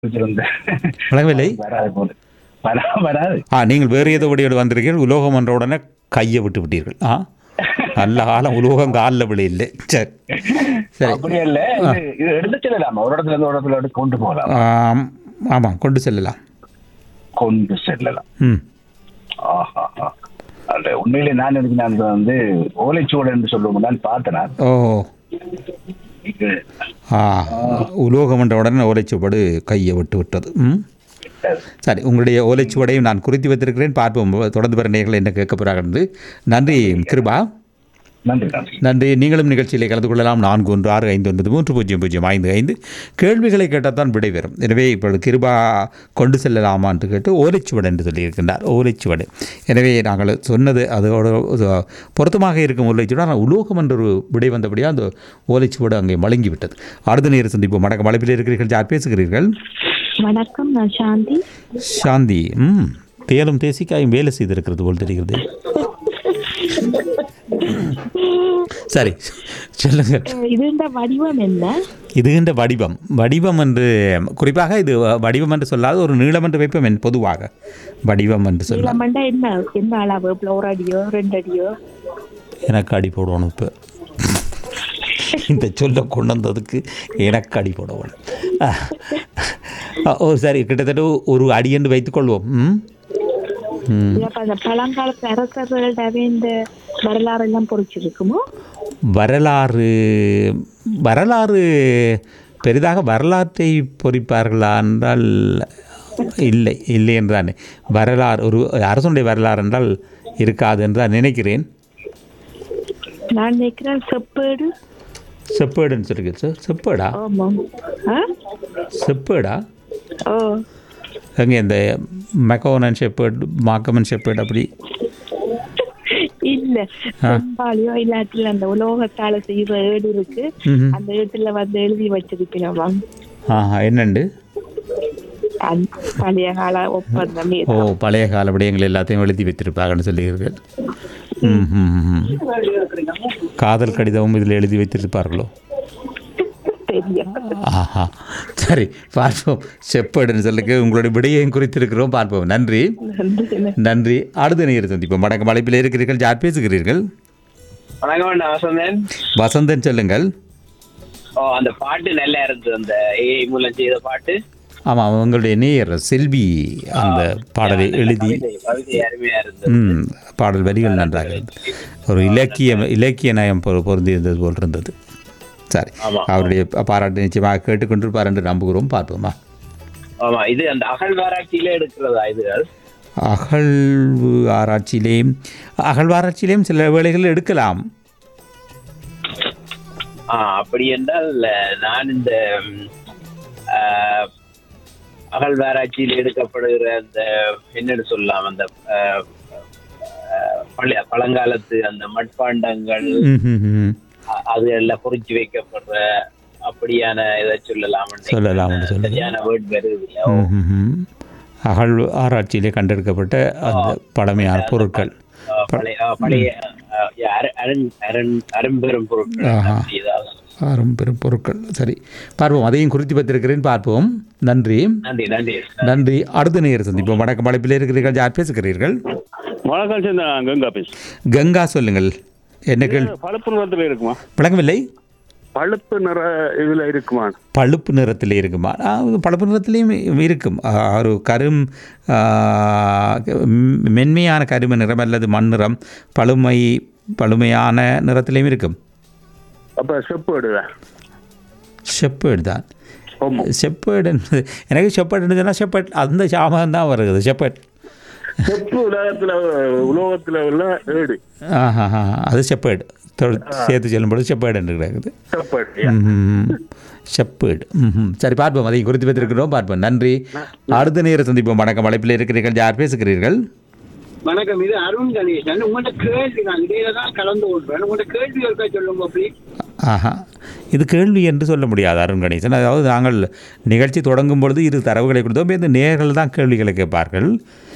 வச்சிருந்த விளங்கவில்லை வராது போல வரா வராது ஆ நீங்கள் வேறு ஏதோ வடியோடு வந்திருக்கீர்கள் உலோகம் என்ற உடனே கையை விட்டு விட்டீர்கள் ஆ நல்ல காலம் உலோகம் காலில் விழ இல்லை சரி சரி அப்படி இல்ல இது இது எடுத்து செல்லலாம் ஒரு இடத்துல இருந்து ஒரு இடத்துல எடுத்து கொண்டு போகலாம் ஆம், ஆமாம் கொண்டு செல்லலாம் கொண்டு செல்லலாம் ம் ஆஹா ஆஹா. அது உண்மையிலே நான் எனக்கு நான் இதை வந்து ஓலைச்சுவடு என்று சொல்லுவோம் நான் பார்த்தேன் நான். ஓ இது ஆ உலோகம் என்ற உடனே ஓலைச்சுவடு கையை விட்டு விட்டது ம் சரி உங்களுடைய ஓலைச்சுவடையும் நான் குறித்து வைத்திருக்கிறேன் பார்ப்போம் தொடர்ந்து வர நேர்கள் என்ன கேட்க போகிறார்கள் நன்றி கிருபா நன்றி நன்றி நன்றி நீங்களும் நிகழ்ச்சியிலே கலந்து கொள்ளலாம் நான்கு ஒன்று ஆறு ஐந்து ஒன்பது மூன்று பூஜ்ஜியம் பூஜ்ஜியம் ஐந்து ஐந்து கேள்விகளை கேட்டால் தான் விடை வரும் எனவே இப்பொழுது கிருபா கொண்டு செல்லலாமா என்று கேட்டு ஓலைச்சுவடு என்று சொல்லியிருக்கின்றார் ஓலைச்சுவடு எனவே நாங்கள் சொன்னது அதோட அது பொருத்தமாக இருக்கும் ஓலைச்சுவடு ஆனால் உலோகம் என்ற ஒரு விடை வந்தபடியாக அந்த ஓலைச்சுவடு அங்கே மழுங்கி விட்டது அடுத்த நேரம் சந்திப்போம் வணக்கம் மலைப்பில் இருக்கிறீர்கள் யார் பேசுகிறீர்கள் வணக்கம் நான் சாந்தி சாந்தி ம் தேலும் தேசிக்காயும் வேலை செய்திருக்கிறது போல் தெரிகிறது சரி சொல்லுங்க அஹ் இதுண்ட வடிவம் என்ன இதுகின்ற வடிவம் வடிவம் என்று குறிப்பாக இது வடிவம் என்று சொல்லாத ஒரு நீளம் என்று வைப்போம் என் பொதுவாக வடிவம் என்று சொல்ல இளமண்டா என்ன என்ன அளவு ஒரு அடியோ ரெண்டு அடியோ எனக்கு அடி போடணும் இப்போ இந்த சொல்ல கொண்டு வந்ததுக்கு எனக்கு அடி போடணும் அஹ். ஓ சரி கிட்டத்தட்ட ஒரு அடி என்று வைத்துக்கொள்வோம் ம் ம் இது அப்ப அந்த பழங்காலத்து அரசர்கள்டவே இந்த வரலாறு எல்லாம் பொறிச்சிருக்குமோ வரலாறு வரலாறு பெரிதாக வரலாற்றை பொறிப்பார்களா என்றால் இல்லை இல்லை என்றானே வரலாறு ஒரு அரசனுடைய வரலாறு என்றால் இருக்காது என்று நான் நினைக்கிறேன் நான் நினைக்கிறேன் செப்பேடு செப்பேடுன்னு சொல்லுங்க சார் செப்பேடா ஆமாம் ஆ? செப்பேடா ஓ அங்கே இந்த மெக்கோனன் ஷெப்பேர்ட் மாக்கமன் ஷெப்பேர்ட் அப்படி இல்ல செம்பாலியோ இல்லாட்டில் அந்த உலோகத்தால செய்யற ஏடு இருக்கு ம்ஹும். அந்த ஏட்டுல வந்து எழுதி வச்சிருப்பினவா ஆஹா என்னண்டு பழைய கால ஒப்பந்தம் ஓ பழைய கால விடயங்கள் எல்லாத்தையும் எழுதி வைத்திருப்பாங்கன்னு சொல்லுகிறீர்கள் ம் ம், ம். காதல் கடிதமும் இதில் எழுதி வைத்திருப்பார்களோ தெரியும் ஆஹா சரி பார்ப்போம் செப்பேடுன்னு சொல்லுங்க உங்களுடைய விடையையும் குறித்திருக்கிறோம் பார்ப்போம் நன்றி நன்றி நன்றி அடுத்த நேரம் சந்திப்போம் வணக்கம் அழைப்பில் இருக்கிறீர்கள் யார் பேசுகிறீர்கள் வணக்கம் நான் வசந்தன் வசந்தன் சொல்லுங்கள் ஓ அந்த பாட்டு நல்லா இருந்தது அந்த ஏஐ மூலம் செய்த பாட்டு ஆமாம் உங்களுடைய நேயர் செல்வி அந்த பாடலை எழுதி கவிதை கவிதை அருமையா இருந்தது ம் பாடல் வரிகள் நன்றாக இருந்தது ஒரு இலக்கிய இலக்கிய நயம் பொ- பொருந்தியிருந்தது போல் இருந்தது சரி ஆமா. அவருடைய பாராட்டு நிச்சயமாக கேட்டுக்கொண்டிருப்பார் என்று நம்புகிறோம் பார்ப்போமா ஆமா இது அந்த அகழ்வாராய்ச்சியில எடுக்கிறதா இதுகள் அகழ்வு ஆராய்ச்சியிலேயும் அகழ்வாராய்ச்சியிலேயும் சில வேளைகள் எடுக்கலாம் ஆ அப்படி என்றால் நான் இந்த ம், ஆ, அகழ்வாராய்ச்சியில் எடுக்கப்படுகிற அந்த என்னன்னு சொல்லலாம் அந்த ஆ, ஆ, பழைய பழங்காலத்து அந்த மட்பாண்டங்கள் ம், ம், ம். அ- அது எல்லாம் பொறிச்சு வைக்கப்படுற அப்படியான இதை சொல்லலாம் சொல்லலாம்னு சொல்லுங்க. சரியான வேர்ட் வருது இல்ல? ம், ம், ம். அகழ்வு ஆராய்ச்சியிலே கண்டெடுக்கப்பட்ட அந்த பழமையான பொருட்கள் ஆ, பழைய ஆ, பழைய ஆ, அர- அரண் அரண் அரும்பெரும் பொருட்கள் ஆஹா. அப்படி ஏதாவது. அரும் பெரும் பொருட்கள் சரி பார்ப்போம் அதையும் குறித்து வைத்திருக்கிறேன் பார்ப்போம் நன்றி நன்றி நன்றி நன்றி அடுத்த நேரம் சந்திப்போம் வணக்கம் அழைப்பில் இருக்கிறீர்கள் யார் பேசுகிறீர்கள் வணக்கம் சேர்ந்த கங்கா பேசு கங்கா சொல்லுங்கள் என்ன கேள் பழுப்பு நிறத்துல இருக்குமா விளங்கவில்லை பழுப்பு நிற இதுல இருக்குமா பழுப்பு நிறத்தில் இருக்குமா ஆ, பழுப்பு நிறத்திலையும் இருக்கும் ஆ, ஒரு கரும் ஆ, ம், மென்மையான கரும நிறம் அல்லது மண் நிறம் பழுமை பழுமையான நிறத்திலையும் இருக்கும் அப்ப செப்பு எடுவேன் ஷெப்பேர்டு தான் ஆமா ஷெப்பேர்டு என்பது எனக்கு ஷெப்பேர்டுன்னு சொன்னால் ஷெப்பேர்ட் அந்த சாமகம் தான் வருது ஷெப்பேர்ட் செப்பு உலகத்துல உலோகத்துல உள்ள ஏடு ஆஹா அது ஷெப்பேர்டு சேர்த்து சொல்லும்போது ஷெப்பேர்டு என்று கிடக்குது செப்பு ஷெப்பேர்டு ம் சரி பார்ப்போம் அதை குறித்து வைத்திருக்கிறோம் பார்ப்போம் நன்றி அடுத்த நேரம் சந்திப்போம் வணக்கம் அழைப்பில் இருக்கிறீர்கள் யார் பேசுகிறீர்கள் வணக்கம் இது அருண் கணேசன் உங்கள்ட்ட கேள்வி நான் இடையில தான் கலந்து கொள்றேன் உங்கள்ட்ட கேள்வி இருக்கா சொல்லுங்க ப்ளீஸ் ஆஹா இது கேள்வி என்று சொல்ல முடியாது அருண் கணேசன் அதாவது நாங்கள் நிகழ்ச்சி தொடங்கும் பொழுது இரு தரவுகளை கொடுத்தோம் இந்த நேர்கள் தான் கேள்விகளை கேட்பார்கள்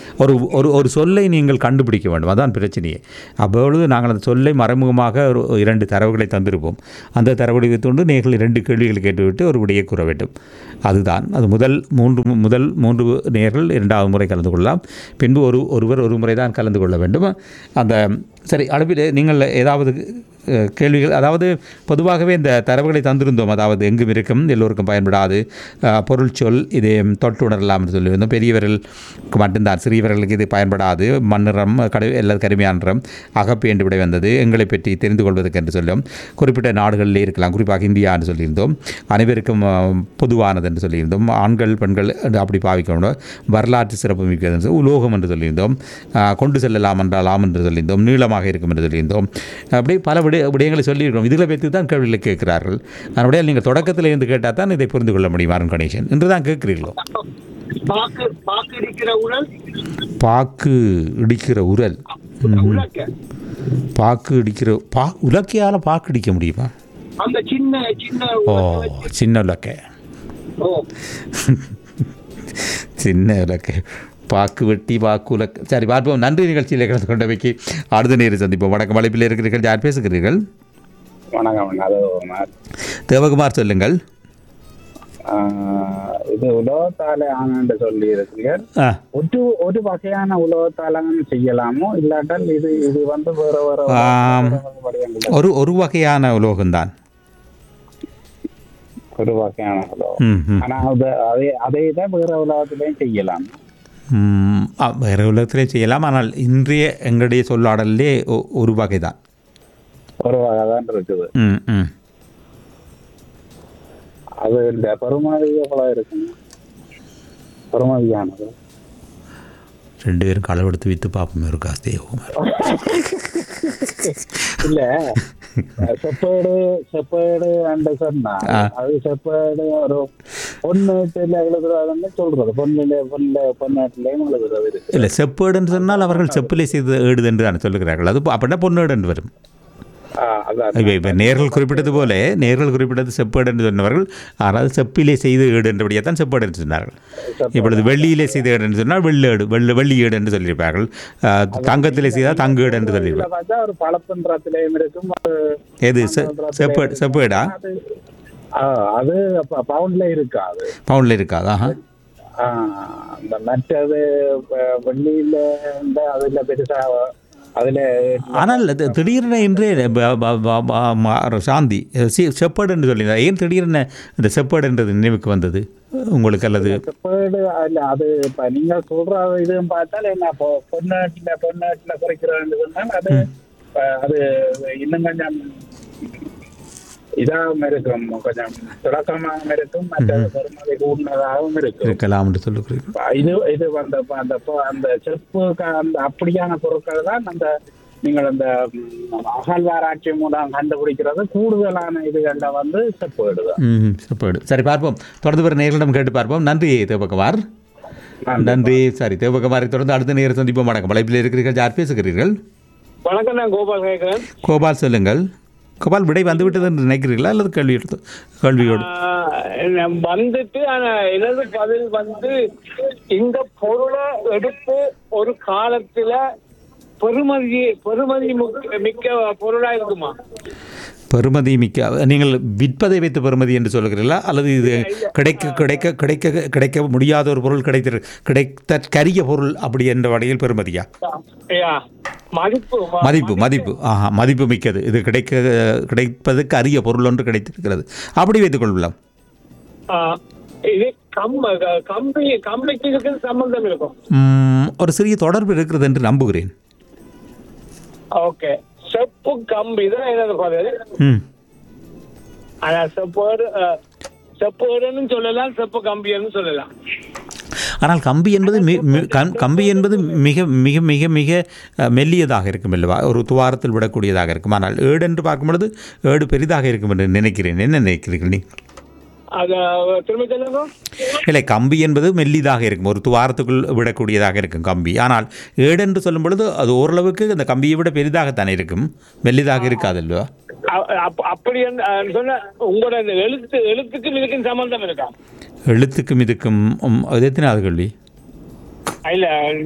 ஒரு ஒரு ஒரு சொல்லை நீங்கள் கண்டுபிடிக்க வேண்டும் அதான் பிரச்சனையே அப்பொழுது நாங்கள் அந்த சொல்லை மறைமுகமாக ஒரு இரண்டு தரவுகளை தந்திருப்போம் அந்த தரவுகளை வைத்துக்கொண்டு நீங்கள் இரண்டு கேள்விகளை கேட்டுவிட்டு ஒரு விடையை கூற வேண்டும் அதுதான் அது முதல் மூன்று முதல் மூன்று நேர்கள் இரண்டாவது முறை கலந்து கொள்ளலாம் பின்பு ஒரு ஒருவர் ஒரு முறை தான் கலந்து கொள்ள வேண்டும் அந்த சரி அளவில் நீங்கள் ஏதாவது அஹ், கேள்விகள் அதாவது பொதுவாகவே இந்த தரவுகளை தந்திருந்தோம் அதாவது எங்கும் இருக்கும் எல்லோருக்கும் பயன்படாது அஹ், பொருள் சொல் இது தொட்டுணரலாம் என்று சொல்லியிருந்தோம் பெரியவர்களுக்கு மட்டும்தான் சிறியவர்களுக்கு இது பயன்படாது மண்ணிறம் கடை அல்லது கருமையான நிறம் அகப்பு என்று விடை வந்தது எங்களை பற்றி தெரிந்து கொள்வதற்கு என்று சொல்லும் குறிப்பிட்ட நாடுகளிலே இருக்கலாம் குறிப்பாக இந்தியா என்று சொல்லியிருந்தோம் அனைவருக்கும் அஹ், பொதுவானது என்று சொல்லியிருந்தோம் ஆண்கள் பெண்கள் என்று அப்படி பாவிக்கணும் வரலாற்று சிறப்பு மிக்கது என்று சொல்லி உலோகம் என்று சொல்லியிருந்தோம் அஹ், கொண்டு செல்லலாம் என்றால் ஆம் என்று சொல்லியிருந்தோம் நீளமாக இருக்கும் என்று சொல்லியிருந்தோம் அப்படி பல விட விடயங்களை சொல்லியிருக்கிறோம் இதுகளை வைத்து தான் கேள்விகளை கேட்கிறார்கள் அதனுடைய நீங்கள் தொடக்கத்தில் இருந்து கேட்டால் தான் இதை புரிந்து கொள்ள முடியும் அருண் கணேசன் என்று தான் கேட்கிறீர்களோ பாக்கு பாக்கு அடிக்கிற உடல் பாக்கு இடிக்கிற உரல் ம். உலக்க பாக்கு இடிக்கிற பா உலக்கையால் பாக்கு இடிக்க முடியுமா அந்த சின்ன சின்ன ஓ உலக்க வச்சு- சின்ன உலக்கை ஓ சின்ன உலக்கை பாக்கு வெட்டி பாக்கு உலக்க சரி பார்ப்போம் நன்றி நிகழ்ச்சியில் கலந்து கொண்டவைக்கு அடுத்த நேரம் சந்திப்போம் வணக்கம் அழைப்பில் இருக்கிறீர்கள் யார் பேசுகிறீர்கள் வணக்கம் அது தேவகுமார் சொல்லுங்கள் இது உலகத்தால ஆனன்னு சொல்லி இருக்கிறீர்கள் ஆ ஒரு ஒரு வகையான உலகத்தாலங்க செய்யலாமோ இல்லாட்டால் இது இது வந்து வேற வேற ஆம். வடிவங்கள் ஒரு ஒரு வகையான உலோகம்தான் ஒரு வகையான உலகம் ம் ம் ஆனா அது அதே அதே தான் வேற உலகத்திலையும் செய்யலாம் ம், ஆ, வேறு உலகத்திலே செய்யலாம் ஆனால் இன்றைய எங்களுடைய சொல்லாடலே ஒ- ஒரு வகை தான் ஒரு வகை தான் இருக்குது ம் ம் அது இந்த பெருமதி எவ்வளவு இருக்குங்க பெருமதியானது ரெண்டு பேரும் களவெடுத்து விற்று பார்ப்போம் ஒரு காசு தேவகுமார் இல்ல செப்பேடு செப்பேடு அண்ட் சொன்னா ஆ. அது செப்பேடு ஒரு பொண்ணு எழுதுறதுன்னு சொல்றது பொண்ணுல பொண்ணுல பொண்ணாட்டிலையும் எழுதுறது இருக்கு இல்லை செப்பேடுன்னு சொன்னால் அவர்கள் செப்பிலை செய்து ஏடுது என்று தான் சொல்லுகிறார்கள் அது அப்படின்னா பொன்னேடு என்று வரும் ஆ, அதான் இப்போ இப்போ நேர்கள் குறிப்பிட்டது போல நேர்கள் குறிப்பிட்டது செப்பேடு என்று சொன்னவர்கள் ஆனால் செப்பிலே செய்து ஏடு என்றபடியாக தான் செப்பேடு என்று சொன்னார்கள் இப்பொழுது வெள்ளியிலே செய்த ஏடு என்று சொன்னால் வெள்ளேடு வெள்ளை வெள்ளி ஏடு என்று சொல்லியிருப்பார்கள் ஆ, தங்கத்திலே செய்தால் தங்க ஏடு என்று இதுல சொல்லியிருப்பார்கள் பார்த்தா ஒரு பழப்பன்றத்திலையும் இருக்கும் அது எது செ செப்பேடு செப்பேடா அது ஆ, அது ப- பவுண்ட்ல இருக்கா அது பவுண்டில் இருக்காதா ஆஹா. ஆ, அந்த மற்றது வ- வெள்ளியில இந்த அதுல பெருசா அதுல ஆனால் அது திடீரென இன்றே ப- ப- ப- ப- ம- சாந்தி சி- செப்பேடு என்று சொல்லியிருந்தார் ஏன் திடீரென இந்த செப்பேடு என்றது நினைவுக்கு வந்தது உங்களுக்கு அல்லது செப்பேடு அல்ல அது இப்ப நீங்க சொல்ற இதுவும் பார்த்தால் என்ன பொ- பொன்னாட்டுல பொன்னாட்டுல குறைக்கிறோம்னு சொன்னால் அது அஹ், அது இன்னும் கொஞ்சம் இதாகவும் இருக்கும் கொஞ்சம் தொடக்கமாகவும் இருக்கும் மற்ற பெருமதி கூடினதாகவும் இருக்கும் இருக்கலாம் என்று சொல்லுகிறீர்கள் இது இது அந்த அந்த பொ- அந்த செப்பு க- அந்த அப்படியான பொருட்கள் தான் அந்த நீங்கள் அந்த ம், அகழ்வாராய்ச்சி மூலம் கண்டுபிடிக்கிறது கூடுதலான இதுகள்ல வந்து செப்பேடு தான் ம் செப்பேடு சரி பார்ப்போம் தொடர்ந்து வர நேர்களிடம் கேட்டு பார்ப்போம் நன்றி தேவகுமார் நன்றி சரி தேவகுமாரை தொடர்ந்து அடுத்த நேரம் சந்திப்போம் வணக்கம் வலைப்பில் இருக்கிறீர்கள் யார் பேசுகிறீர்கள் வணக்கம் நான் கோபால் கேட்கிறேன் கோபால் சொல்லுங்கள் கோபால் விடை வந்துவிட்டது என்று நினைக்கிறீர்களா அல்லது கேள்வி எடுத்து கேள்வியோடு ஆஹ் வந்துட்டு ஆனா எனது பதில் வந்து இந்த பொருளை எடுத்து ஒரு காலத்துல பெருமதி பெருமதி முக்க- மிக்க பொருளா இருக்குமா பெறுமதி மிக்க நீங்கள் விற்பதை வைத்து பெறுமதி என்று சொல்கிறீர்களா அல்லது இது கிடைக்க கிடைக்க கிடைக்க கிடைக்க முடியாத ஒரு பொருள் கிடைத்திரு கிடைத்த கரிய பொருள் அப்படி என்ற வகையில் பெறுமதியா ஐயா, மதிப்பு ம- மதிப்பு மதிப்பு ஆஹா மதிப்பு மிக்கது இது கிடைக்க கிடைப்பதற்கு அரிய பொருள் ஒன்று கிடைத்திருக்கிறது அப்படி வைத்துக் கொள்ளலாம் ஆஹ் இது கம் கம்பி கம்பிக்கு இதுக்கு சம்பந்தம் இருக்கும் ம், ஒரு சிறிய தொடர்பு இருக்கிறது என்று நம்புகிறேன் ஓகே செப்பு கம்பி தான் எனது பதில் ம் ஆனா செப்பேடு அஹ், செப்பேடுன்னு சொல்லலாம் செப்பு கம்பின்னு சொல்லலாம் ஆனால் கம்பி என்பது மி- மி- கம்- கம்பி என்பது மிக மிக மிக மிக அஹ், மெல்லியதாக இருக்கும் அல்லவா ஒரு துவாரத்தில் விடக்கூடியதாக இருக்கும் ஆனால் ஏடு என்று பார்க்கும் பொழுது ஏடு பெரிதாக இருக்கும் என்று நினைக்கிறேன் என்ன நினைக்கிறீர்கள் நீ அத திரும்ப சொல்லுங்க இல்லை கம்பி என்பது மெல்லிதாக இருக்கும் ஒரு துவாரத்துக்குள் விடக்கூடியதாக இருக்கும் கம்பி ஆனால் ஏடு என்று சொல்லும் பொழுது அது ஓரளவுக்கு அந்த கம்பியை விட பெரிதாகத்தானே இருக்கும் மெல்லிதாக இருக்காது அல்லவா அ- அப்- அப்படி என்று, அஹ், சொன்ன உங்களோட இந்த எழுத்து எழுத்துக்கும் இதுக்கும் சம்பந்தம் இருக்கா எழுத்துக்கும் இதுக்கும் உம், அது எத்தனாவது கேள்வி இல்ல இந்த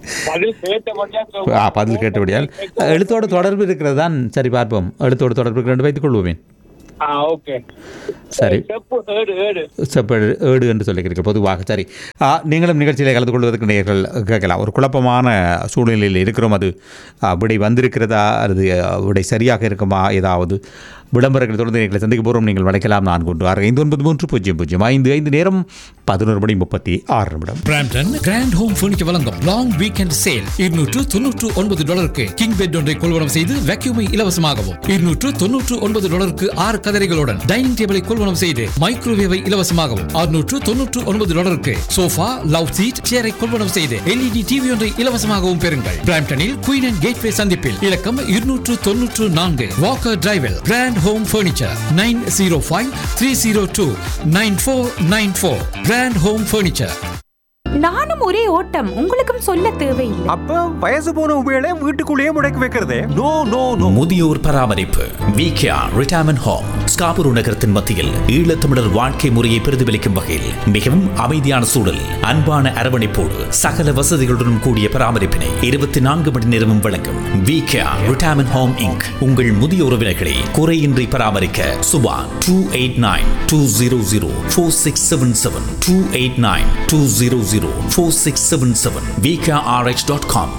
பதில் கேட்டபடியா ஆ பதில் கேட்டபடியால் எழுத்தோட தொடர்பு இருக்கிறது தான் சரி பார்ப்போம் எழுத்தோட தொடர்பு இருக்கிற ரெண்டு வைத்துக் கொள்வோமே ஆ ஓகே சரி செப்பு ஏடு ஏடு செப்பேடு ஏடு என்று சொல்லிக்கிறீர்கள் பொதுவாக சரி ஆ, நீங்களும் நிகழ்ச்சியில் கலந்து கொள்வதற்கு நேர்கள் கேட்கலாம் ஒரு குழப்பமான சூழ்நிலையில் இருக்கிறோம் அது ஆ, விடை வந்திருக்கிறதா அல்லது ஆ, விடை சரியாக இருக்குமா ஏதாவது விளம்பரங்கள் தொடர்ந்து எங்களை சந்திக்க போகிறோம் நீங்கள் வளைக்கலாம் நான்கு ஒன்று ஆறு ஐந்து ஒன்பது மூன்று பூஜ்ஜியம் பூஜ்ஜியம் ஐந்து ஐந்து நேரம் பதினோரு மணி முப்பத்தி ஆறு நிமிடம் பிராம்டன் கிராண்ட் ஹோம் ஃபர்னிச்சர் வழங்கும் லாங் வீக்கெண்ட் சேல் இருநூற்று தொன்னூற்று ஒன்பது டாலருக்கு கிங் பெட் ஒன்றை கொள்வனம் செய்து வேக்யூமை இலவசமாகவும் இருநூற்று தொன்னூற்று ஒன்பது டாலருக்கு ஆறு கதரைகளுடன் டைனிங் டேபிளை கொள்வனம் செய்து மைக்ரோவேவை இலவசமாகவும் அறுநூற்று தொன்னூற்று ஒன்பது டாலருக்கு சோஃபா லவ் சீட் சேரை கொள்வனம் செய்து எல்இடி டிவி ஒன்றை இலவசமாகவும் பெறுங்கள் பிராம்டனில் குயின் அண்ட் கேட்வே சந்திப்பில் இலக்கம் இருநூற்று தொன்னூற்று நான்கு வாக்கர் டிரைவில் grand home furniture nine zero five three zero two nine four nine four grand home furniture நானும் ஒரே ஓட்டம் உங்களுக்கும் சொல்ல தேவையில்லை அப்ப வயசு போன உபயோக வீட்டுக்குள்ளேயே முடக்கி வைக்கிறதே நோ நோ நோ முதியோர் பராமரிப்பு விகேஆ ரிட்டையர்மெண்ட் ஹோம் ஸ்காபுரு நகரத்தின் மத்தியில் ஈழத்தமிழர் வாழ்க்கை முறையை பிரதிபலிக்கும் வகையில் மிகவும் அமைதியான சூழல் அன்பான அரவணைப்போடு சகல வசதிகளுடன் கூடிய பராமரிப்பினை இருபத்தி நான்கு மணி நேரமும் வழங்கும் விகேஆ ரிட்டையர்மெண்ட் ஹோம் இங்க் உங்கள் முதிய உறவினர்களை குறையின்றி பராமரிக்க Subha two eight nine two zero zero four six seven seven two eight nine two zero zero four six seven seven VKRH dot com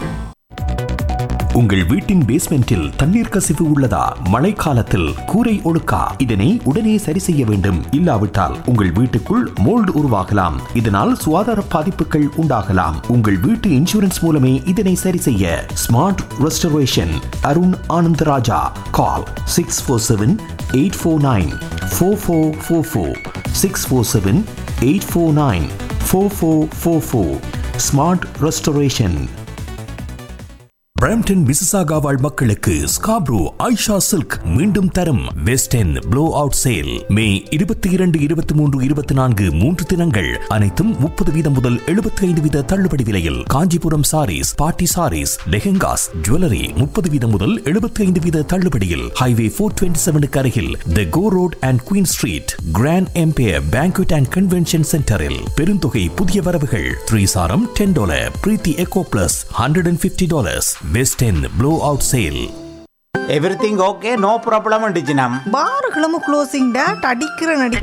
உங்கள் வீட்டின் பேஸ்மெண்டில் தண்ணீர் கசிவு உள்ளதா மழைக்காலத்தில் கூரை ஒழுக்கா இதனை உடனே சரி செய்ய வேண்டும் இல்லாவிட்டால் உங்கள் வீட்டுக்குள் மோல்டு உருவாகலாம் இதனால் சுகாதார பாதிப்புகள் உண்டாகலாம் உங்கள் வீட்டு இன்சூரன்ஸ் மூலமே இதனை சரி செய்ய smart restoration Arun Anandaraja call six four seven eight four nine four four four four six four seven eight four nine four four four four smart restoration Brampton Mississauga வாழ் மக்களுக்கு ஸ்காப்ரோ ஐஷா சில்க் மீண்டும் தரும் west end blow out sale May இருபத்தி இரண்டு இருபத்தி மூன்று இருபத்தி நான்கு மூன்று தினங்கள் அனைத்தும் முப்பது வீதம் முதல் எழுபத்தி ஐந்து வீத தள்ளுபடி விலையில் காஞ்சிபுரம் சாரீஸ் பாட்டி சாரீஸ் லெஹெங்காஸ் ஜுவல்லரி முப்பது வீதம் முதல் எழுபத்தி ஐந்து வீத தள்ளுபடியில் ஹைவே போர் டுவெண்ட்டி செவனுக்கு அருகில் the Gore road and Queen street grand empire banquet and convention சென்டரில் பெருந்தொகை புதிய வரவுகள் த்ரீ சாரம் ten dollar Preethi eco plus hundred and fifty dollars west end blow out sale everything okay no problem டிஜினம் பாருகளும் closing date அடிக்கிற நடி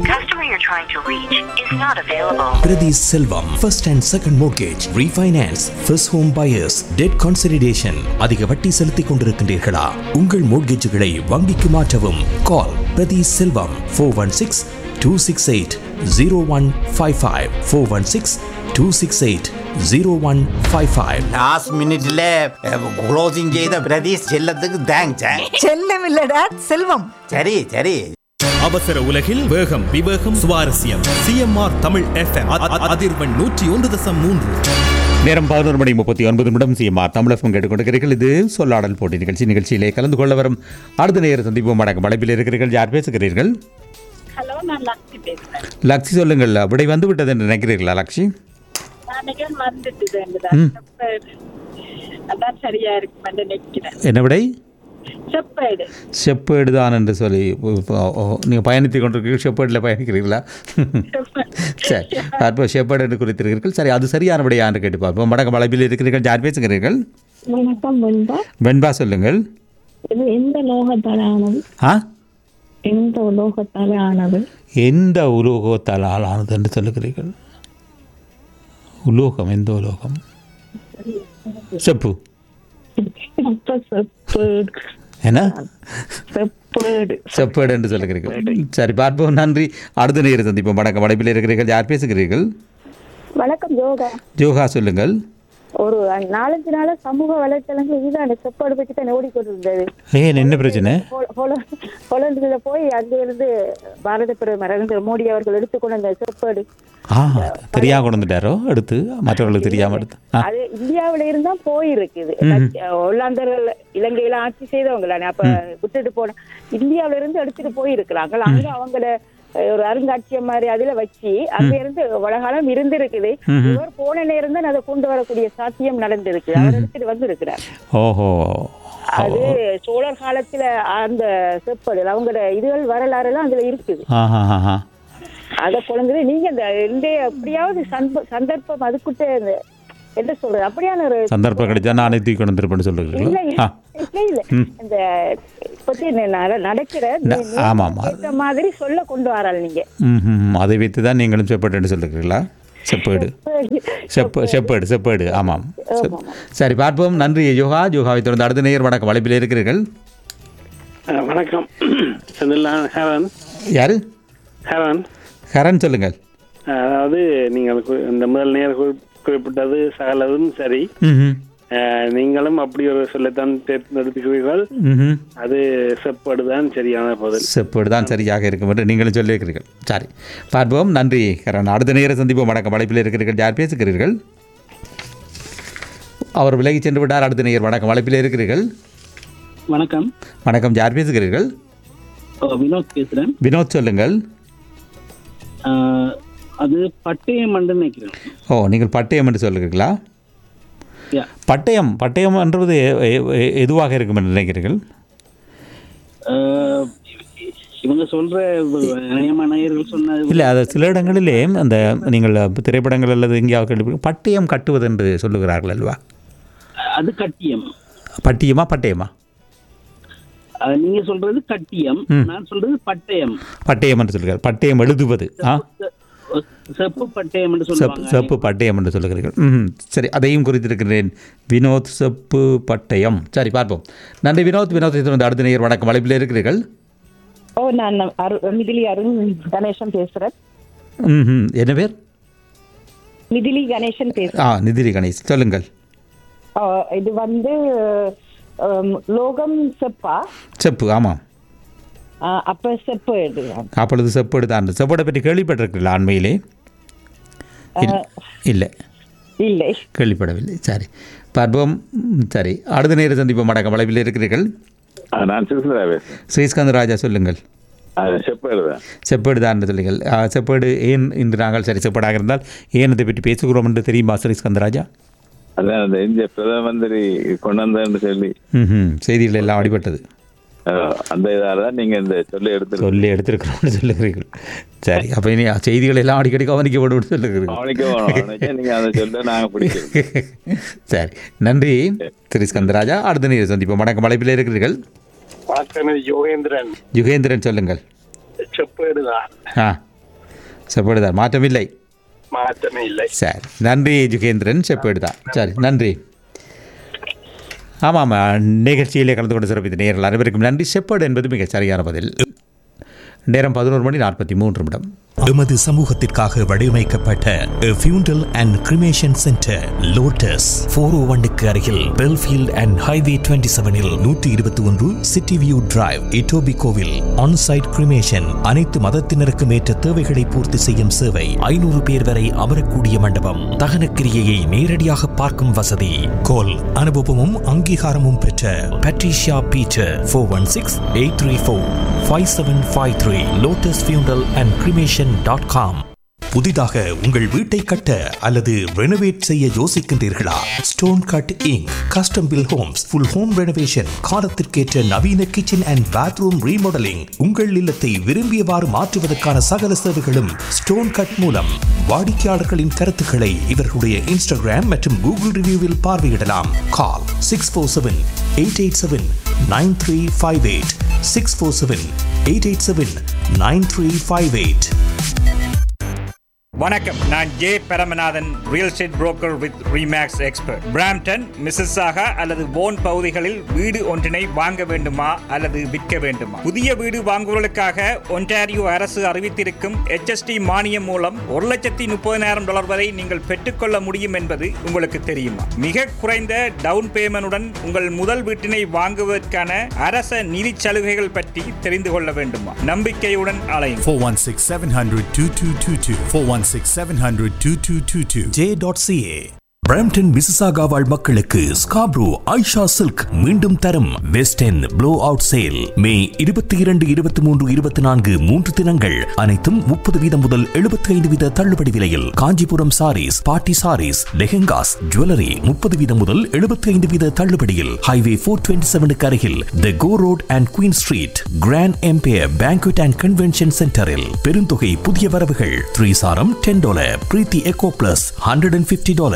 Priti Selvam, first and second mortgage, refinance, first home buyers, debt consolidation. அதிக வட்டி செலுத்திக் கொண்டிருக்கின்றீர்களா உங்கள் மோட்கேஜுகளை வங்கிக்கு மாற்றவும் call Prathi Selvam four one six two six eight zero one five five four one six two six eight zero one five five last மினிட்ல closing செய்த பிரதீஷ் செல்லத்துக்கு thanks செல்லம் இல்ல டேட் செல்வம் சரி சரி அவசர உலகில் வேகம் விவேகம் சுவாரஸ்யம் சிஎம்ஆர் தமிழ் எஃப்எம் அதிர்வெண் நூற்றி ஒன்று தசம் மூன்று நேரம் பதினொரு மணி முப்பத்தி ஒன்பது நிமிடம் சிஎம்ஆர் தமிழகம் கேட்டுக்கொண்டிருக்கிறீர்கள் இது சொல்லாடல் போட்டி நிகழ்ச்சி நிகழ்ச்சியிலே கலந்து கொள்ள வரும் அடுத்த நேரம் சந்திப்போம் வணக்கம் அழைப்பில் இருக்கிறீர்கள் யார் பேசுகிறீர்கள் ஹலோ நான் லக்ஷ்மி பேசுறேன் லக்ஷி சொல்லுங்கள் விடை வந்து விட்டது என்று நினைக்கிறீர்களா லக்ஷி நான் நிகழ் மறந்துட்டு ம். அதான் சரியா இருக்கும் நினைக்கிறேன் என்ன விடை செப்பேடு செப்பேடு தான் என்று சொல்லி நீங்கள் பயணித்து கொண்டிருக்கிறீர்கள் செப்பேடில் பயணிக்கிறீர்களா சரி அப்போ செப்பேடு என்று குறித்திருக்கிறீர்கள் சரி அது சரியான விடையா என்று கேட்டு பார்ப்போம் வணக்கம் அழைப்பில் இருக்கிறீர்கள் யார் பேசுகிறீர்கள் வணக்கம் வெண்பா வெண்பா சொல்லுங்கள் இது எந்த லோகத்தால ஆனது ஆ எந்த உலோகத்தால ஆனது எந்த உலோகத்தால் ஆளானது என்று சொல்லுகிறீர்கள் உலோகம் எந்த உலோகம் செப்பு அப்ப செப்பேடு என்ன செப்பேடு செப்பேடு என்று சொல்லுகிறீர்கள் சரி பார்ப்போம் நன்றி அடுத்த நேரம் சந்திப்போம் வணக்கம் வடைப்பில் இருக்கிறீர்கள் யார் பேசுகிறீர்கள் வணக்கம் யோகா ஜோகா சொல்லுங்கள் ஒரு நாலஞ்சு நாளா சமூக வலைத்தளங்கள் இதுதான் செப்பேடு பற்றி தான் ஓடிக்கொண்டிருந்தது ஏன் என்ன பிரச்சனை ஹோலந்துல போய் அங்க இருந்து பாரத பிரதமர் நரேந்திர மோடி அவர்கள் எடுத்துக்கொண்டு அந்த செப்பேடு ஆ தெரியாம கொண்டு வந்துட்டாரோ எடுத்து மற்றவர்களுக்கு தெரியாம எடுத்து ஆ அது இந்தியாவில இருந்தா போயிருக்குது ம். ஹோலாந்தர்கள் இலங்கையில ஆட்சி செய்தவங்களானே அப்ப விட்டுட்டு போன இந்தியாவில இருந்து எடுத்துட்டு போயிருக்கிறாங்க அங்க அவங்கள அஹ், ஒரு அருங்காட்சியம் மாதிரி அதுல வச்சு அங்க இருந்து வளகாலம் இருந்திருக்குது ம்ஹும். இவர் போன நேரம் தான் அதை கொண்டு வரக்கூடிய சாத்தியம் நடந்திருக்கு அவர் எடுத்துட்டு வந்திருக்கிறார் ஓஹோ அது சோழர் காலத்துல அந்த செப்பல் அவங்களோட இதுகள் வரலாறு எல்லாம் அதுல இருக்குது ஆஹா ஆஹா அத குழந்தை நீங்க இந்த இந்த எப்படியாவது சந்த- சந்தர்ப்பம் அதுக்குட்ட இந்த என்ன சொல்றது அப்படியான ஒரு சந்தர்ப்பம் கிடைச்சா நானே தூக்கி கொண்டு வந்துருப்பேன்னு சொல்லுறீங்களா இல்ல ஆ இல்ல இல்ல ம். இந்த பத்தி நட- நடக்கிற ந- ஆமா, ஆமா. இந்த மாதிரி சொல்ல கொண்டு வராள் நீங்க ம் ம் அதை வைத்து தான் நீங்களும் செப்பேடுன்னு சொல்லுறீங்களா செப்பேடு செப்ப செப்பேடு செப்பேடு ஆமாம் சரி. சரி பார்ப்போம் நன்றி யோகா யோகாவை தொடர்ந்து அடுத்த நேர் வணக்கம் வலைப்பில் இருக்கிறீர்கள் அஹ் வணக்கம் இதெல்லாம் ஹேவன் யாரு ஹேவன் ஹரன் சொல்லுங்கள் அதாவது நீங்கள் கு- இந்த முதல் நேர் குறி- குறிப்பிட்டது சகலதும் சரி ம்ஹும். அஹ் நீங்களும் அப்படி ஒரு சொல்லத்தான் தேர்ந்தெடுத்துக்கிறீர்கள் ம்ஹும். அது செப்படுதான் சரியான பதில் செப்பேடு தான் சரியாக இருக்கும் என்று நீங்களும் சொல்லியிருக்கிறீர்கள் சரி பார்ப்போம் நன்றி ஹரன் அடுத்த நேரம் சந்திப்போம் வணக்கம் வலைப்பில் இருக்கிறீர்கள் யார் பேசுகிறீர்கள் அவர் விலகி சென்று விட்டார் அடுத்த நேர் வணக்கம் வலைப்பில் இருக்கிறீர்கள் வணக்கம் வணக்கம் யார் பேசுகிறீர்கள் ஓ, வினோத் பேசுறேன் வினோத் சொல்லுங்கள் ஆஹ், அது பட்டயம் மண்டு நினைக்கிறேன் ஓ நீங்கள் பட்டயம் என்று சொல்லுகிறீர்களா Yeah. பட்டயம் பட்டயம் என்றது எ- எ- எ- எதுவாக இருக்கும் என்று நினைக்கிறீர்கள் ஆஹ், இவங்க சொல்ற நியம நேயர்கள் சொன்ன இல்லை அது சில இடங்களிலே அந்த நீங்கள் திரைப்படங்கள் அல்லது எங்கேயாவது கேள்வி பட்டயம் கட்டுவது என்று சொல்லுகிறார்கள் அல்வா அது கட்டியம் பட்டியமா பட்டயமா ஆஹ், நீங்க சொல்றது கட்டியம் ம். நான் சொல்றது பட்டயம் பட்டயம் என்று சொல்கிறார் பட்டயம் எழுதுவது ஆ செப்பு பட்டயம் என்று செப்பு சொல்லுவாங்க செப்பு பட்டயம் என்று சொல்லுகிறீர்கள் ம் சரி அதையும் குறித்திருக்கிறேன் வினோத் செப்பு பட்டயம் சரி பார்ப்போம் நன்றி வினோத் வினோத்தை தொடர்ந்து அடுத்த நேர் வணக்கம் வலைப்பில் இருக்கிறீர்கள் ஓ நான் அரு மிதிலி அருண் கணேசன் பேசுறேன் ம் ம். என்ன பேர் மிதிலி கணேசன் பேசுறேன் ஆ நிதிரி கணேஷ் சொல்லுங்கள் ஆ, இது வந்து ஆம், லோகம் செப்பா செப்பு ஆமாம் ஆ, அப்ப செப்பு எடு அப்பொழுது செப்பேடு தான் செப்பேடை பற்றி கேள்விப்பட்டிருக்கிறீர்களா அண்மையிலே இல்- இல்லை இல்லை கேள்விப்படவில்லை சரி பார்ப்போம் ம், சரி அடுத்த நேரம் சந்திப்போம் வணக்கம் வளைவில் இருக்கிறீர்கள் நான் சிறுசுதா பேசுறேன் ஸ்ரீஸ்கந்த ராஜா சொல்லுங்கள் அது செப்பேடு தான் செப்பேடு தான் என்று சொல்லுங்கள் ஆ, செப்பேடு ஏன் இன்று நாங்கள் சரி செப்பேடாக இருந்தால் ஏன் இதை பற்றி பேசுகிறோம் என்று தெரியுமா ஸ்ரீஸ்கந்த ராஜா அதான் அந்த இந்திய பிரதம மந்திரி கொண்டு வந்தேன்னு சொல்லி ம் செய்திகள் எல்லாம் அடிபட்டது அஹ், அந்த இதால தான் நீங்க இந்த சொல்லி எடுத்து சொல்லி எடுத்திருக்கிறோம்னு சொல்லுகிறீர்கள் சரி அப்போ இனி செய்திகள் எல்லாம் அடிக்கடி கவனிக்கப்படும் சொல்லுகிறீர்கள் கவனிக்க வேணும் கவனிச்சா நீங்க அதை சொல்ல நாங்க பிடிக்கிறோம் சரி நன்றி திரு ஸ்கந்தராஜா அடுத்த நீர் சந்திப்போம் வணக்கம் அழைப்பில் இருக்கிறீர்கள் வணக்கம் இது யோகேந்திரன் யுகேந்திரன் சொல்லுங்கள் செப்பேடுதான் ஆ செப்பேடுதான் மாற்றமில்லை மாற்றமே இல்லை சரி நன்றி யுகேந்திரன் செப்பேடுதான் சரி நன்றி ஆமாம் ஆமாம் நிகழ்ச்சியிலே கலந்து கொண்டு சிறப்பித்த நேரில் அனைவருக்கும் நன்றி செப்பேடு என்பது மிகச் சரியான பதில் நேரம் பதினோரு மணி நாற்பத்தி மூன்று நிமிடம் எமது சமூகத்திற்காக வடிவமைக்கப்பட்ட funeral and cremation centre lotus four O ஒன்னுக்கு அருகில் பெல்ஃபீல்ட் அண்ட் ஹைவே டுவெண்ட்டி செவனில் நூற்றி இருபத்தி ஒன்று சிட்டி வியூ டிரைவ் இட்டோபி கோவில் ஆன்சைட் கிரிமேஷன் அனைத்து மதத்தினருக்கும் ஏற்ற தேவைகளை பூர்த்தி செய்யும் சேவை ஐநூறு பேர் வரை அமரக்கூடிய மண்டபம் தகன கிரியையை நேரடியாக பார்க்கும் வசதி கோல் அனுபவமும் அங்கீகாரமும் பெற்ற Patricia Peter four one six eight three four five seven five three lotus funeral and cremation dot com புதிதாக உங்கள் வீட்டை கட்ட அல்லது ரெனோவேட் செய்ய யோசிக்கின்றீர்களா stone cut inc custom build homes full home renovation காலத்திற்கேற்ற நவீன கிச்சன் அண்ட் பாத்ரூம் ரீமாடலிங் உங்கள் இல்லத்தை விரும்பியவாறு மாற்றுவதற்கான சகல சேவைகளும் ஸ்டோன் கட் மூலம் வாடிக்கையாளர்களின் கருத்துக்களை இவர்களுடைய இன்ஸ்டாகிராம் மற்றும் கூகுள் ரிவ்யூவில் பார்வையிடலாம் call six four seven eight eight seven nine three five eight six four seven eight eight seven nine three five eight வணக்கம் நான் J Paramanathan real estate broker with Remax expert Brampton Mississauga அல்லது Vaughan பகுதிகளில் வீடு ஒன்றினை வாங்க வேண்டுமா அல்லது விற்க வேண்டுமா புதிய வீடு வாங்குவதற்காக ஒன்டாரியோ அரசு அறிவித்திருக்கும் HST மானியம் மூலம் ஒரு லட்சத்தி முப்பதினாயிரம் டாலர் வரை நீங்கள் பெற்றுக்கொள்ள முடியும் என்பது உங்களுக்கு தெரியுமா மிக குறைந்த டவுன் பேமெண்டுடன் உங்கள் முதல் வீட்டினை வாங்குவதற்கான அரச நிதி சலுகைகள் பற்றி தெரிந்து கொள்ள வேண்டுமா நம்பிக்கையுடன் அலையும் 416 700 2222. 416 700 2222. J.ca பிரம்டன் மிசிசாகா வாழ் மக்களுக்கு ஸ்காப்ரோ ஐஷா சில்க் மீண்டும் தரும் west end blow out sale May இருபத்தி இரண்டு இருபத்தி மூன்று இருபத்தி நான்கு மூன்று தினங்கள் அனைத்தும் முப்பது வீதம் முதல் எழுபத்தி ஐந்து வீத தள்ளுபடி விலையில் காஞ்சிபுரம் சாரீஸ் பாட்டி சாரீஸ் லெஹெங்காஸ் ஜுவல்லரி முப்பது வீதம் முதல் எழுபத்தி ஐந்து வீத தள்ளுபடியில் ஹைவே போர் டுவெண்ட்டி செவனுக்கு அருகில் the Gore road and Queen street grand empire banquet and convention சென்டரில் பெருந்தொகை புதிய வரவுகள் த்ரீ சாரம் ten dollar Preethi eco plus hundred and fifty dollars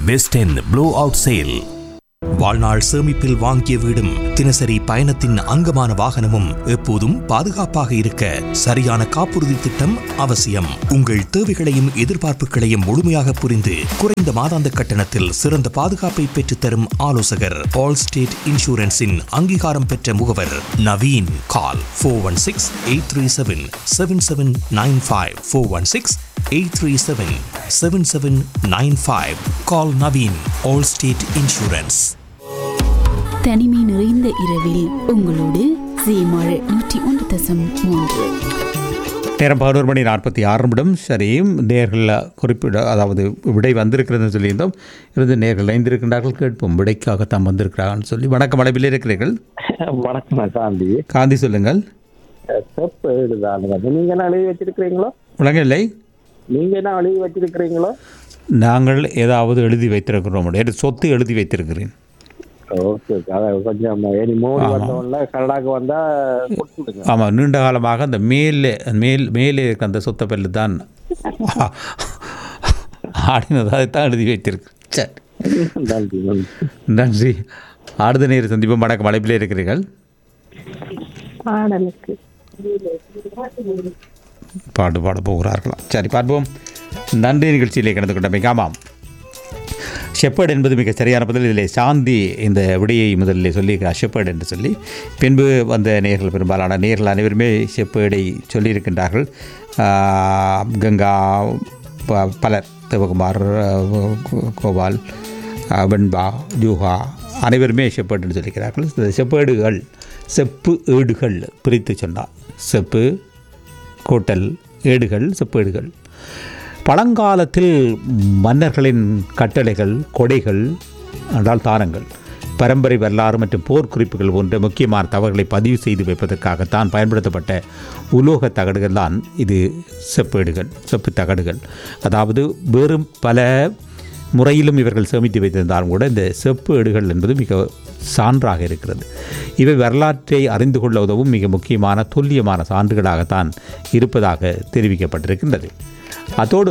west end blow out sale வாழ்நாள் சேமிப்பில் வாங்கிய வீடும் தினசரி பயணத்தின் அங்கமான வாகனமும் எப்போதும் பாதுகாப்பாக இருக்க சரியான காப்புறுதி திட்டம் அவசியம் உங்கள் தேவைகளையும் எதிர்பார்ப்புகளையும் முழுமையாக புரிந்து குறைந்த மாதாந்த கட்டணத்தில் சிறந்த பாதுகாப்பை பெற்றுத்தரும் ஆலோசகர் ஆல் ஸ்டேட் இன்சூரன்ஸின் அங்கீகாரம் பெற்ற முகவர் Naveen call four one six eight three seven seven seven nine five four one six eight three seven seven seven nine five call Naveen Allstate insurance தனிமை நிறைந்த இரவில் உங்களோடு சீமாழ் நூற்றி ஒன்று தசம் மூன்று நேரம் பதினோரு மணி நாற்பத்தி ஆறு நிமிடம் சரி நேர்களில் குறிப்பிட அதாவது விடை வந்திருக்கிறதுன்னு சொல்லியிருந்தோம் இருந்து நேர்கள் இணைந்திருக்கின்றார்கள் கேட்போம் விடைக்காக தாம் வந்திருக்கிறாங்கன்னு சொல்லி வணக்கம் அளவில் இருக்கிறீர்கள் வணக்கம் காந்தி காந்தி சொல்லுங்கள் செப் எழுதானுங்க நீங்க என்ன எழுதி வச்சிருக்கிறீங்களோ விளங்கவில்லை நீங்க என்ன எழுதி வச்சிருக்கிறீங்களோ நாங்கள் ஏதாவது எழுதி வைத்திருக்கிறோம் என்று சொத்து எழுதி வைத்திருக்கிறேன் ஓகே அதான் கொஞ்சம் இனி மோடி ஆமா. வந்தவொடனே கனடாக்கு வந்தா கொடுத்துடுங்க ஆமாம் நீண்ட காலமாக அந்த மேலே மேல் மேலே இருக்க அந்த சொத்த பல்லு தான் ஆடினதாக தான் எழுதி வைத்திருக்கு சரி நன்றி நன்றி நன்றி ஆடுத நேர் சந்திப்போம் வணக்கம் அழைப்பிலே இருக்கிறீர்கள் பாடலுக்கு பாடு பாட போகிறார்களாம் சரி பார்ப்போம் நன்றி நிகழ்ச்சியிலே கலந்து கொண்டமைக்கு ஆமாம் ஷெப்பர்ட் என்பது மிக சரியான பதில் இதில் சாந்தி இந்த விடையை முதலில் சொல்லியிருக்கிறார் ஷெப்பர்ட் என்று சொல்லி பின்பு வந்த நேர்கள் பெரும்பாலான நேர்கள் அனைவருமே ஷெப்பர்டை சொல்லியிருக்கின்றார்கள் ஆஹ், கங்கா ப- பலர் சிவகுமார் ஆஹ், கோ- கோபால் ஆஹ், வெண்பா ஜூஹா அனைவருமே ஷெப்பர்ட் என்று சொல்லியிருக்கிறார்கள் இந்த ஷெப்பேடுகள் செப்பு ஏடுகள் பிரித்து சொன்னார் செப்பு கூட்டல் ஏடுகள் செப்பேடுகள் பழங்காலத்தில் மன்னர்களின் கட்டளைகள் கொடைகள் என்றால் தானங்கள் பரம்பரை வரலாறு மற்றும் போர் குறிப்புகள் போன்ற முக்கியமான தவறுகளை பதிவு செய்து வைப்பதற்காகத்தான் பயன்படுத்தப்பட்ட உலோக தகடுகள் தான் இது செப்பேடுகள் செப்பு தகடுகள் அதாவது வேறு பல முறையிலும் இவர்கள் சேமித்து வைத்திருந்தாலும் கூட இந்த செப்பு ஏடுகள் என்பது மிக சான்றாக இருக்கிறது இவை வரலாற்றை அறிந்து கொள்ள உதவும் மிக முக்கியமான துல்லியமான சான்றுகளாகத்தான் இருப்பதாக தெரிவிக்கப்பட்டிருக்கின்றது அதோடு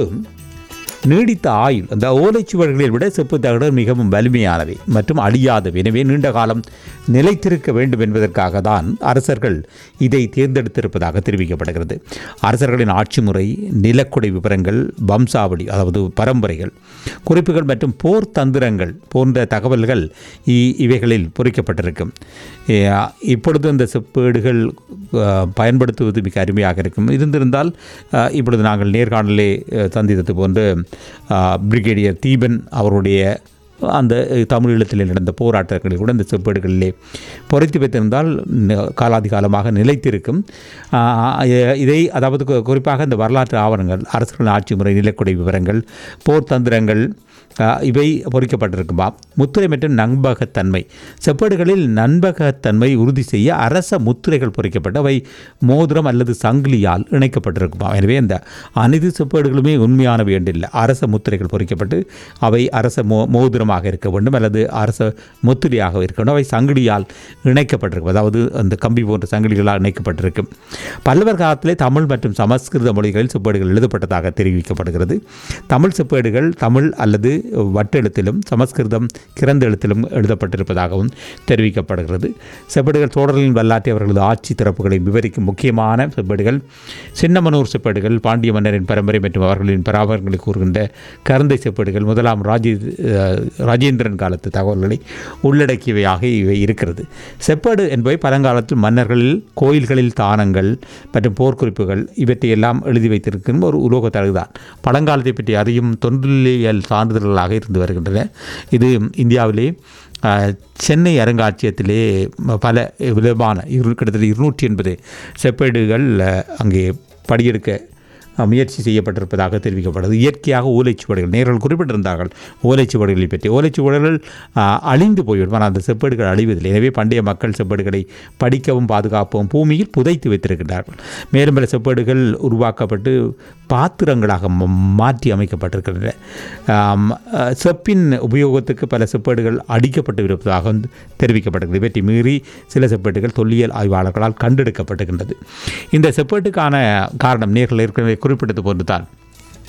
நீடித்த ஆயுள் அந்த ஓலைச்சுவர்களை விட செப்பு தகடுகள் மிகவும் வலிமையானவை மற்றும் அழியாதவை எனவே நீண்ட காலம் நிலைத்திருக்க வேண்டும் என்பதற்காக தான் அரசர்கள் இதை தேர்ந்தெடுத்திருப்பதாக தெரிவிக்கப்படுகிறது அரசர்களின் ஆட்சி முறை நிலக்குடை விவரங்கள் வம்சாவளி அதாவது பரம்பரைகள் குறிப்புகள் மற்றும் போர் தந்திரங்கள் போன்ற தகவல்கள் இ- இவைகளில் பொறிக்கப்பட்டிருக்கும் ஏ, இப்பொழுது இந்த செப்பேடுகள் அ, பயன்படுத்துவது மிக அருமையாக இருக்கும் இருந்திருந்தால் அ, இப்பொழுது நாங்கள் நேர்காணலே அ, சந்தித்தது போன்று அ, பிரிகேடியர் தீபன் அவருடைய அந்த தமிழீழத்தில் நடந்த போராட்டங்களில் கூட இந்த செப்பேடுகளிலே பொறித்து வைத்திருந்தால் ந- காலாதி காலமாக நிலைத்திருக்கும் ஆ, இ- இதை அதாவது கு- குறிப்பாக இந்த வரலாற்று ஆவணங்கள் அரசுகளின் ஆட்சி முறை நிலக்குடை விவரங்கள் போர் தந்திரங்கள் ஆ, இவை பொறிக்கப்பட்டிருக்குமா முத்திரை மற்றும் நம்பகத்தன்மை செப்பேடுகளில் நம்பகத்தன்மை உறுதி செய்ய அரச முத்திரைகள் பொறிக்கப்பட்டு அவை மோதிரம் அல்லது சங்கிலியால் இணைக்கப்பட்டிருக்குமா எனவே இந்த அனைத்து செப்பேடுகளுமே உண்மையானவை என்றில்லை அரச முத்திரைகள் பொறிக்கப்பட்டு அவை அரச மோ மோதிரமாக இருக்க வேண்டும் அல்லது அரச முத்திரையாக இருக்க வேண்டும் அவை சங்கிலியால் இணைக்கப்பட்டிருக்கும் அதாவது அந்த கம்பி போன்ற சங்கிலிகளால் இணைக்கப்பட்டிருக்கும் பல்லவர் காலத்திலே தமிழ் மற்றும் சமஸ்கிருத மொழிகளில் செப்பேடுகள் எழுதப்பட்டதாக தெரிவிக்கப்படுகிறது தமிழ் செப்பேடுகள் தமிழ் அல்லது வட்டெழுத்திலும் சமஸ்கிருதம் கிறந்த எழுத்திலும் எழுதப்பட்டிருப்பதாகவும் தெரிவிக்கப்படுகிறது செப்பேடுகள் தோடர்களின் வரலாற்றை அவர்களது ஆட்சி திறப்புகளை விவரிக்கும் முக்கியமான செப்பேடுகள் சின்னமனூர் செப்பேடுகள் பாண்டிய மன்னரின் பரம்பரை மற்றும் அவர்களின் பராமரங்களை கூறுகின்ற கருந்தை செப்பேடுகள் முதலாம் ராஜே அஹ், ராஜேந்திரன் காலத்து தகவல்களை உள்ளடக்கியவையாக இவை இருக்கிறது செப்பேடு என்பவை பழங்காலத்தில் மன்னர்களில் கோயில்களில் தானங்கள் மற்றும் போர்க்குறிப்புகள் இவற்றையெல்லாம் எழுதி வைத்திருக்கும் ஒரு உலோக தழுதான் பழங்காலத்தை பற்றி அறியும் தொன்றியல் சான்றிதழ்களாக இருந்து வருகின்றன இது இந்தியாவிலே அஹ், சென்னை அருங்காட்சியகத்திலே ம- பல விதமான இரு கிட்டத்தட்ட இருநூற்றி எண்பது செப்பேடுகள் அஹ், அங்கே படியெடுக்க அஹ், முயற்சி செய்யப்பட்டிருப்பதாக தெரிவிக்கப்படுது இயற்கையாக ஓலைச்சுவடிகள் நேர்கள் குறிப்பிட்டிருந்தார்கள் ஓலைச்சுவடிகளை பற்றி ஓலைச்சுவடிகள் அஹ், அழிந்து போய்விடும் ஆனால் அந்த செப்பேடுகள் அழிவதில்லை எனவே பண்டைய மக்கள் செப்பேடுகளை படிக்கவும் பாதுகாக்கவும் பூமியில் புதைத்து வைத்திருக்கிறார்கள் மேலும் பல செப்பேடுகள் உருவாக்கப்பட்டு பாத்திரங்களாக ம- மாற்றி அமைக்கப்பட்டிருக்கின்றன ஆம், அஹ், செப்பின் உபயோகத்துக்கு பல செப்பேடுகள் அடிக்கப்பட்டு இருப்பதாக வந்து தெரிவிக்கப்படுகிறது இவற்றை மீறி சில செப்பேடுகள் தொல்லியல் ஆய்வாளர்களால் கண்டெடுக்கப்பட்டுகின்றது இந்த செப்பேட்டுக்கான காரணம் நேர்கள் ஏற்கனவே குறிப்பிட்டது போன்று தான்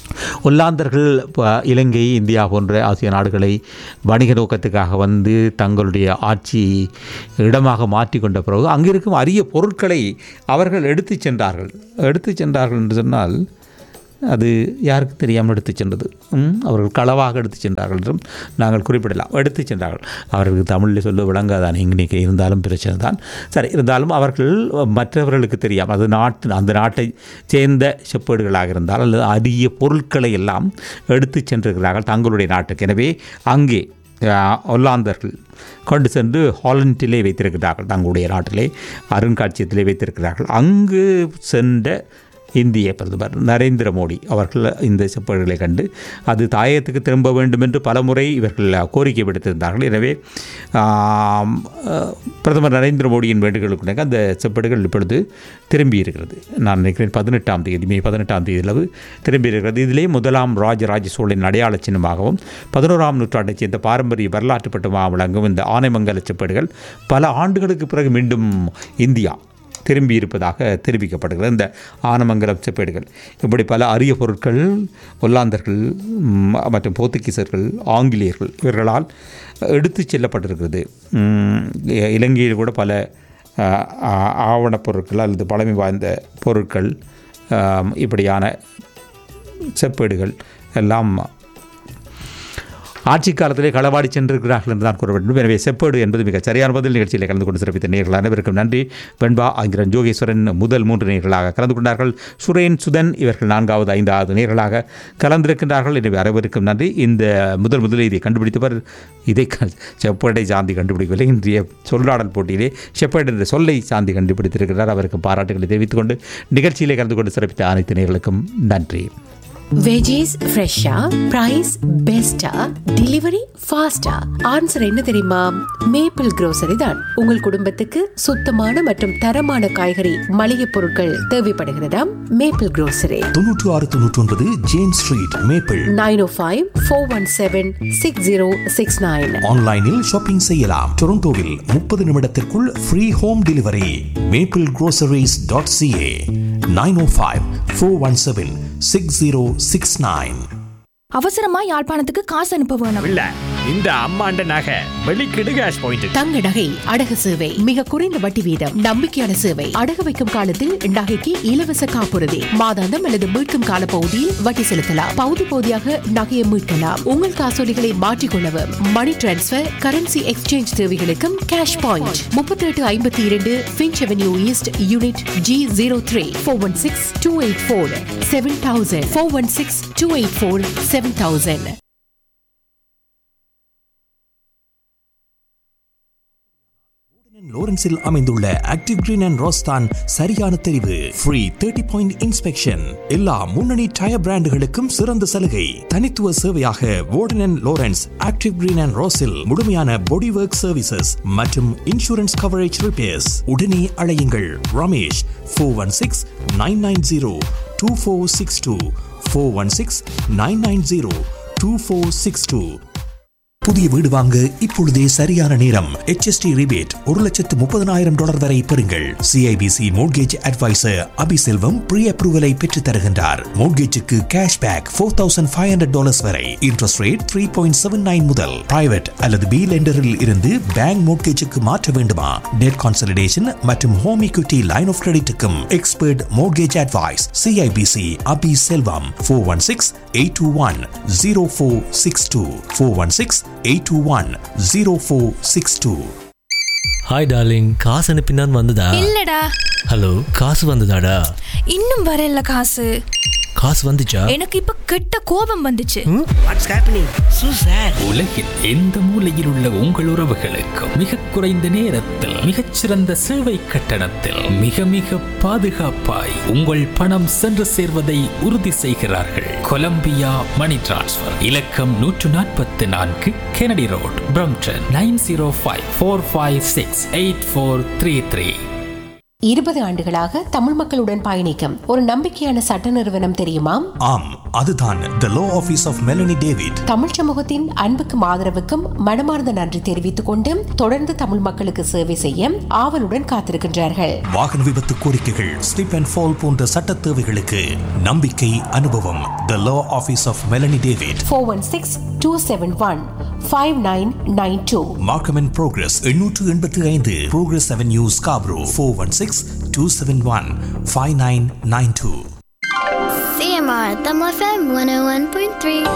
ஒல்லாந்தர்கள் ப- இலங்கை இந்தியா போன்ற ஆசிய நாடுகளை வணிக நோக்கத்துக்காக வந்து தங்களுடைய ஆட்சி இடமாக மாற்றிக்கொண்ட பிறகு அங்கிருக்கும் அரிய பொருட்களை அவர்கள் எடுத்துச் சென்றார்கள் எடுத்துச் சென்றார்கள் என்று சொன்னால் அது யாருக்கு தெரியாமல் எடுத்துச் சென்றது ம், அவர்கள் களவாக எடுத்துச் சென்றார்கள் என்றும் நாங்கள் குறிப்பிடலாம் எடுத்துச் சென்றார்கள் அவர்களுக்கு தமிழில் சொல்ல விளங்காதான் இன்றைக்கி இருந்தாலும் பிரச்சனை தான் சரி இருந்தாலும் அவர்கள் மற்றவர்களுக்கு தெரியாமல் அது நாட்டு அந்த நாட்டை சேர்ந்த செப்பேடுகளாக இருந்தால் அல்லது அரிய பொருட்களை எல்லாம் எடுத்துச் சென்றிருக்கிறார்கள் தங்களுடைய நாட்டுக்கு எனவே அங்கே அஹ், ஒல்லாந்தர்கள் கொண்டு சென்று ஹாலண்டிலே வைத்திருக்கிறார்கள் தங்களுடைய நாட்டிலே அருங்காட்சியகத்திலே வைத்திருக்கிறார்கள் அங்கு சென்ற இந்திய பிரதமர் நரேந்திர மோடி அவர்கள் இந்த செப்பேடுகளை கண்டு அது தாயகத்துக்கு திரும்ப வேண்டும் என்று பலமுறை இவர்கள் கோரிக்கை விடுத்திருந்தார்கள் எனவே ஆம், அஹ், பிரதமர் நரேந்திர மோடியின் வேண்டுகளுக்கு அந்த செப்பேடுகள் இப்பொழுது திரும்பி இருக்கிறது நான் நினைக்கிறேன் பதினெட்டாம் தேதி மே பதினெட்டாம் தேதி அளவு திரும்பி இருக்கிறது இதிலே முதலாம் ராஜராஜ சோழனின் அடையாள சின்னமாகவும் பதினோராம் நூற்றாண்டைச் சேர்ந்த பாரம்பரிய வரலாற்று பட்டமாக விளங்கும் இந்த ஆனைமங்கல செப்பேடுகள் பல ஆண்டுகளுக்கு பிறகு மீண்டும் இந்தியா திரும்பி இருப்பதாக தெரிவிக்கப்படுகிறது இந்த ஆனமங்கலம் செப்பேடுகள் இப்படி பல அரிய பொருட்கள் ஒல்லாந்தர்கள் ம், மற்றும் போர்த்துகீசர்கள் ஆங்கிலேயர்கள் இவர்களால் எடுத்துச் செல்லப்பட்டிருக்கிறது ம், இ- இலங்கையில் கூட பல ஆ, ஆ- ஆவணப் பொருட்கள் அல்லது பழமை வாய்ந்த பொருட்கள் ஆம், இப்படியான செப்பேடுகள் எல்லாம் ஆட்சி காலத்திலே களவாடி சென்றிருக்கிறார்கள் என்று தான் கூற வேண்டும் எனவே செப்பேடு என்பது மிக சரியான பதில் நிகழ்ச்சியில் கலந்து கொண்டு சிறப்பித்த நேர்கள் அனைவருக்கும் நன்றி வெண்பா ஆங்கிரன் ஜோகேஸ்வரன் முதல் மூன்று நேர்களாக கலந்து கொண்டார்கள் சுரேன் சுதன் இவர்கள் நான்காவது ஐந்தாவது நேர்களாக கலந்திருக்கின்றார்கள் எனவே அனைவருக்கும் நன்றி இந்த முதல் முதலில் இதை கண்டுபிடித்தவர் இதை க- செப்பேடை சாந்தி கண்டுபிடிக்கவில்லை இன்றைய சொல்லாடல் போட்டியிலே செப்பேடு என்ற சொல்லை சாந்தி கண்டுபிடித்திருக்கிறார் அவருக்கு பாராட்டுகளை தெரிவித்துக் கொண்டு நிகழ்ச்சியிலே கலந்து கொண்டு சிறப்பித்த அனைத்து நேர்களுக்கும் நன்றி வெஜிஸ் ஃப்ரெஷ்ஷா பிரைஸ் பெஸ்டா டெலிவரி ஃபாஸ்டா ஆன்சர் என்ன தெரியுமா மேப்பிள் grocery தான் உங்கள் குடும்பத்துக்கு சுத்தமான மற்றும் தரமான காய்கறி மளிகை பொருட்கள் தேவைப்படுகிறதாம் மேப்பிள் grocery தொன்னூற்று ஆறு தொன்னூற்றி ஒன்பது James street maple nine O five four one seven six zero six nine ஆன்லைனில் ஷாப்பிங் செய்யலாம் டொரண்டோவில் முப்பது நிமிடத்திற்குள் free home delivery maple groceries dot CA nine O five four one seven six zero six nine அவசரமா யாழ்ப்பாணத்துக்கு காசு அனுப்ப வேணும் இல்ல இந்த அம்மாண்ட நகை வெளிக்கிடு கேஷ் பாயிண்ட் தங்க நகை அடகு சேவை மிக குறைந்த வட்டி வீதம் நம்பிக்கையான சேவை அடகு வைக்கும் காலத்தில் நகைக்கு இலவச காப்புறுதி மாதாந்தம் அல்லது மீட்கும் கால பகுதியில் வட்டி செலுத்தலாம் பகுதி பகுதியாக நகையை மீட்கலாம் உங்கள் காசோலிகளை மாற்றிக்கொள்ளவும் மணி டிரான்ஸ்பர் கரன்சி எக்ஸ்சேஞ்ச் தேவைகளுக்கும் கேஷ் பாயிண்ட் முப்பத்தி எட்டு ஐம்பத்தி இரண்டு Finch avenue east unit G zero three four one six two eight four seven thousand four one six two eight four seven thousand லோரன்ஸில் அமைந்துள்ள ஆக்டிவ் கிரீன் அண்ட் ரோஸ்தான் சரியான தெரிவு free thirty point inspection எல்லா முன்னணி டயர் பிராண்டுகளுக்கும் சிறந்த சலுகை தனித்துவ சேவையாக Warden and Lawrence active green and ரோஸில் முழுமையான பாடி ஒர்க் சர்வீசஸ் மற்றும் இன்சூரன்ஸ் கவரேஜ் ரிப்பேர்ஸ் உடனே அழையுங்கள் Ramesh four one six nine nine zero two four six two four one six nine nine zero two four six two புதிய வீடு வாங்க இப்பொழுதே சரியான நேரம் HST ரிபேட் ஒரு லட்சத்து முப்பதனாயிரம் டாலர் வரை பெறுங்கள் CIBC mortgage advisor Abiselvam pre அப்ரூவலை பெற்றுத் தருகின்றார் மோட்கேஜுக்கு cash back four thousand five hundred dollars வரை interest rate three point seven nine முதல் பிரைவேட் அல்லது பி லெண்டரில் இருந்து பேங்க் மோட்கேஜுக்கு மாற்ற வேண்டுமா டெட் கான்சலிடேஷன் மற்றும் ஹோம் equity லைன் ஆஃப் கிரெடிட்டுக்கும் expert mortgage advice CIBC Abi Selvam four one six eight two one zero four six two four one six eight two one zero four six two hi darling காசு அனுப்பினான் வந்ததா இல்லடா hello காசு வந்ததாடா இன்னும் வரல காசு காசு வந்துச்சா எனக்கு இப்ப கெட்ட கோபம் வந்துச்சு வாட்ஸ் ஹேப்பனிங் சூ சார் உலகில் எந்த மூலையில் உள்ள உங்கள் உறவுகளுக்கும் மிக குறைந்த நேரத்தில் மிகச்சிறந்த சேவை கட்டணத்தில் மிக மிக பாதுகாப்பாய் உங்கள் பணம் சென்று சேர்வதை உறுதி செய்கிறார்கள் கொலம்பியா மணி டிரான்ஸ்ஃபர் இலக்கம் நூற்று நாற்பத்தி நான்கு Kennedy road Brampton nine zero five four five six eight four three three இருபது ஆண்டுகளாக தமிழ் மக்களுடன் பயணிக்கும் ஒரு நம்பிக்கையான சட்ட நிறுவனம் தெரியுமா ஆம் அதுதான் the law office of Melanie David தமிழ் சமூகத்தின் அன்புக்கும் ஆதரவுக்கும் மனமார்ந்த நன்றி தெரிவித்துக் கொண்டு தொடர்ந்து தமிழ் மக்களுக்கு சேவை செய்ய ஆவலுடன் காத்திருக்கின்றார்கள் வாகன விபத்து கோரிக்கைகள் ஸ்லிப் அண்ட் ஃபால் போன்ற சட்ட தேவைகளுக்கு நம்பிக்கை அனுபவம் the law office of Melanie David four one six two seven one five nine nine two Markham and Progress எண்ணூற்று எண்பத்தி ஐந்து Progress avenue Scarborough four one six two seven one five nine nine two CMR, Tama FM 101.3.